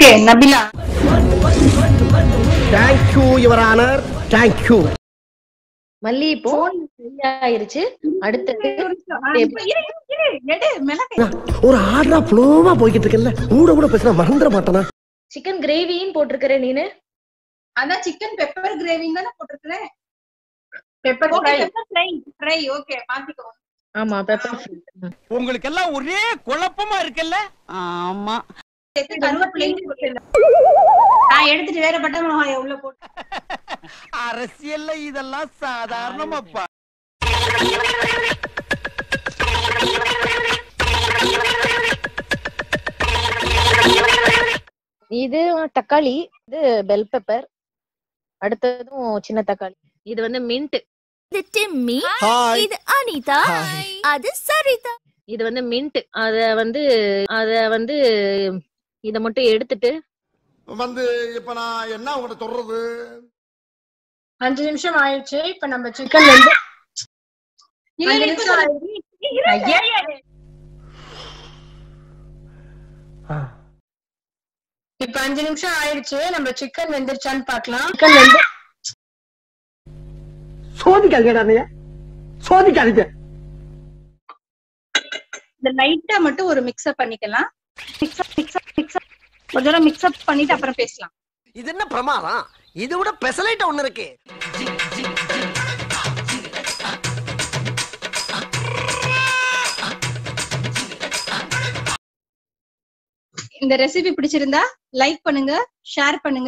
Okay Nabila thank you your honour thank you மல்லிகைப்பூ சரியாயிருச்சு அடுத்தது ஒரு ஆர்டரா ஃப்ளோவா போய்கிட்டு இருக்கேன்ல கூட கூட பேசினா மறந்துட மாட்டானா சிக்கன் கிரேவின்னு போட்டிருக்கிற நீனு அதான் சிக்கன் பெப்பர் கிரேவிங் தானே போட்டிருக்கிறேன் pepper okay pepper fry fry okay பாத்துக்கோ ஆமா பெப்பர் உங்களுக்கு எல்லாம் ஒரே குழப்பமா இருக்குல்ல ஆமா கருவேப்பிலையும் போட்டுடலாம். நான் எடுத்துட்டு வேற பட்டை மிளகாய உள்ள போட்டு அரசியல்ல இதெல்லாம் சாதாரணமாப்பா இது தக்காளி இது பெல் பெப்பர் அடுத்ததும் சின்ன தக்காளி இது வந்து மின்ட் இது டிம்மி ஹாய் இது அனிதா அது சரிதா இது வந்து மின்ட் அத வந்து அத வந்து இத மட்டும் எடுத்துட்டு வந்து இப்ப நான் என்ன உங்கள்ட்ட சொல்றது அஞ்சு நிமிஷம் ஆயிடுச்சு இப்ப நம்ம சிக்கன் வந்து அஞ்சு நிமிஷம் ஆயிடுச்சு. ஐயா, இப்ப அஞ்சு நிமிஷம் ஆயிடுச்சு நம்ம சிக்கன் வெந்துருச்சான்னு பாக்கலாம் சிக்கன் வந்து சோதிக்காதீங்க அண்ணையா சோதிக்காதீங்க இந்த லைட்டா மட்டும் ஒரு மிக்ஸ்அப் பண்ணிக்கலாம் மிக்ஸ்அப் மிக்ஸ்அப் மிக்ஸ்அப் ஒரு தடவை மிக்ஸ்அப் பண்ணிட்டு அப்புறம் பேசலாம் இது என்ன பிரமாதம் இது விட பெசலைட்ட ஒண்ணு இருக்கு இந்த ரெசிபி பிடிச்சிருந்தா லைக் பண்ணுங்க ஷேர் பண்ணுங்க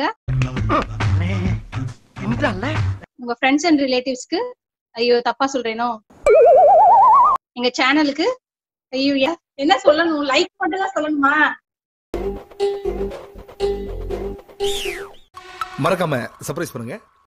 உங்க ஃப்ரெண்ட்ஸ் அண்ட் ரிலேட்டிவ்ஸ்க்கு ஐயோ தப்பா சொல்றேனோ எங்க சேனலுக்கு ஐயோ யா- என்ன சொல்லணும் லைக் மட்டும் தான் சொல்லணுமா மறக்காம சர்ப்ரைஸ் பண்ணுங்க